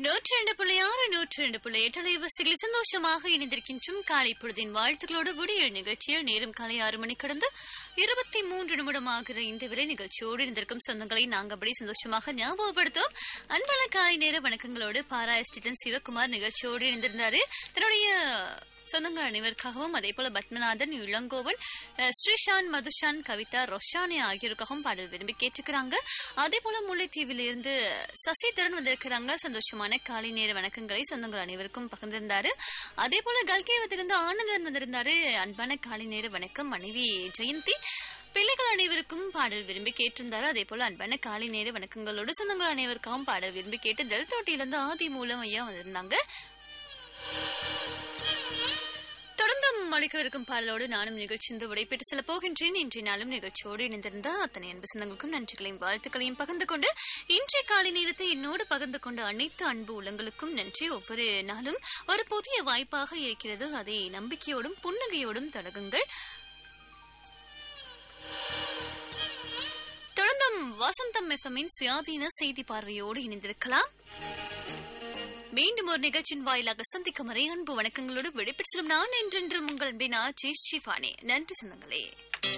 நூற்றி ரெண்டு புள்ளி ஆறு நூற்றி ரெண்டு புள்ளி எட்டு அலைவரிசைகளில் சந்தோஷமாக இணைந்திருக்கின்றோம் காலை பொழுதின் வாழ்த்துக்களோடு விடியல் நிகழ்ச்சியில் நேரம் காலை ஆறு மணி கடந்து இருபத்தி மூன்று நிமிடமாகிற இந்த விலை நிகழ்ச்சியோடு இருந்திருக்கும் சொந்தங்களை நாங்கள் அப்படி சந்தோஷமாக ஞாபகப்படுத்தும் அன்பான காலை நேர வணக்கங்களோடு பாரா எஸ்டிடன் சிவகுமார் நிகழ்ச்சியோடு இணைந்திருந்தாரு தன்னுடைய சொந்தங்கள் அனைவருக்காகவும் அதே போல பத்மநாதன் இளங்கோவன் அஹ், ஸ்ரீஷான் மதுஷான் கவிதா ரொஷானி ஆகியோருக்காகவும் பாடல் விரும்பி கேட்டுக்கிறாங்க அதே போல முல்லைத்தீவில் இருந்து சசிதரன் வந்திருக்கிறாங்க சந்தோஷமான காலை நேர வணக்கங்களை சொந்தங்கள் அனைவருக்கும் பகிர்ந்திருந்தாரு அதே போல கல்கேவத்திலிருந்து ஆனந்தன் வந்திருந்தாரு அன்பான காலை நேர வணக்கம் மனைவி ஜெயந்தி பிள்ளைகள் அனைவருக்கும் பாடல் விரும்பி கேட்டிருந்தாரு அதே போல அன்பான காலை நேர வணக்கங்களோடு சொந்தங்கள் அனைவருக்காகவும் பாடல் விரும்பி கேட்டு தெல் தோட்டியிலிருந்து ஆதி மூலம் ஐயா வந்திருந்தாங்க தொடர்ந்தும் அளிக்கவிருக்கும் பாடலோடு நானும் நிகழ்ச்சிந்து விடைபெற்று செல்ல போகின்றேன் இன்றைய நாளும் நிகழ்ச்சியோடு இணைந்திருந்த அத்தனை அன்பு சொந்தங்களுக்கும் நன்றிகளையும் வாழ்த்துக்களையும் பகிர்ந்து கொண்டு இன்றைய காலை நேரத்தை என்னோடு பகிர்ந்து கொண்ட அனைத்து அன்பு உள்ளங்களுக்கும் நன்றி ஒவ்வொரு நாளும் ஒரு புதிய வாய்ப்பாக இருக்கிறது அதை நம்பிக்கையோடும் புன்னகையோடும் தொடங்குங்கள் தொடர்ந்தும் வசந்தம் எஃப்எம்மின் சுயாதீன செய்தி பார்வையோடு இணைந்திருக்கலாம் மீண்டும் ஒரு நிகழ்ச்சியின் வாயிலாக சந்திக்கும் வரை அன்பு வணக்கங்களோடு விடைபெற்று செல்லும் நான் என்றென்றும் உங்கள் அன்பின் ஆட்சி ஷிஃபானே நன்றி சொந்தங்களே